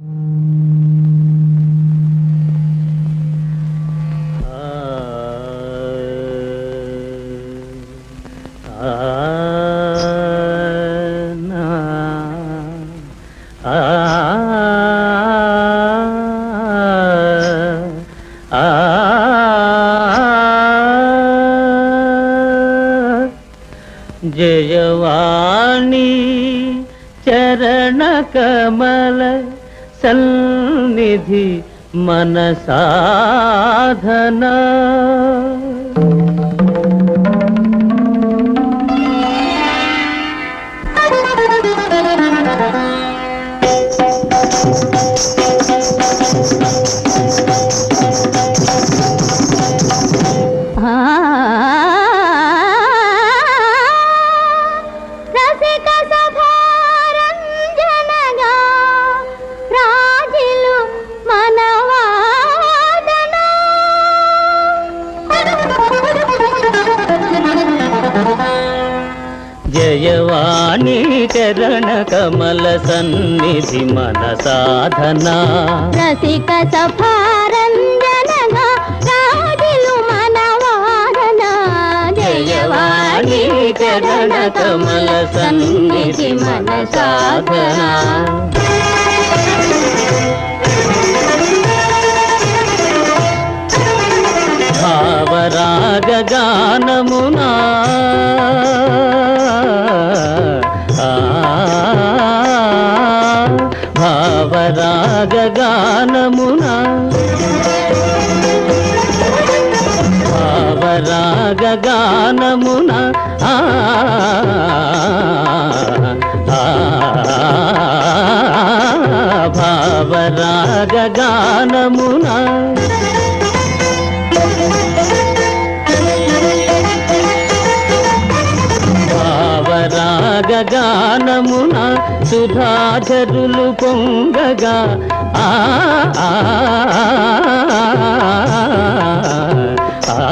జయవాణి చరణ కమల సన్నిధి మన సాధన రసిక సభారంజనగా రాజిలు మనవాదన జయవాణి చరణ కమల సన్నిధి మన సాధన రసిక సభారంజనగా రాజిలు మనవాదన జయవాణి చరణ కమల సన్నిధి మన సాధన భావరాగ గానమునా ఆ, భావరాగ గానమునా భావరాగ గానమున ఆ, ఆ, భావరాగ గానమున భావరాగ గానమున సుధాచరులు పొంగగా ఆ ఆ, ఆ,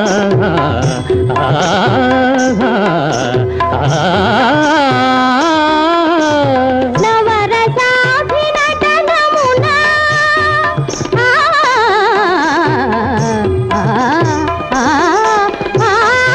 ఆ, నవరసాభినటనమున ఆ, ఆ, ఆ, ఆ,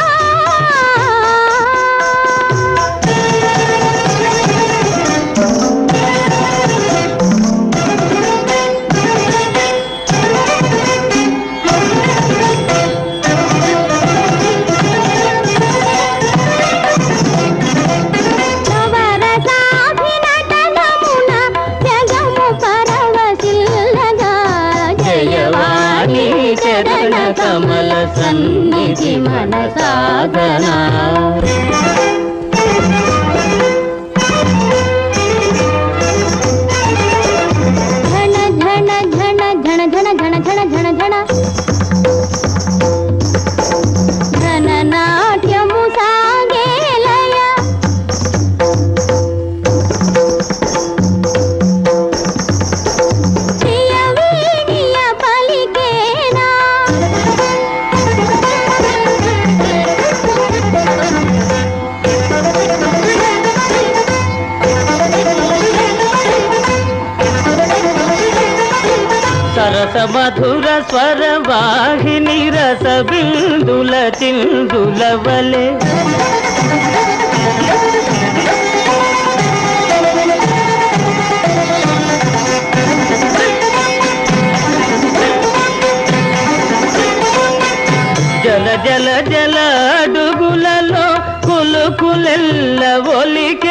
నవరసాభినటనమున జగము పరవశిల్లగా జయవాణి చరణ కమల సన్నిధి మన సాధన ఝణ ఝణ ఝణ ఝణ ఝణ ఝణ ఝణ ఝణ ఝణ ఘన నాట్యము సాగేలయ ప్రియ వీడియ పలికేనా సరస మధుర స్వర వాహిని రస బిందుల చిందుల వలె జల జల జల అడుగులలో కులుకులెల్ల ఒలికి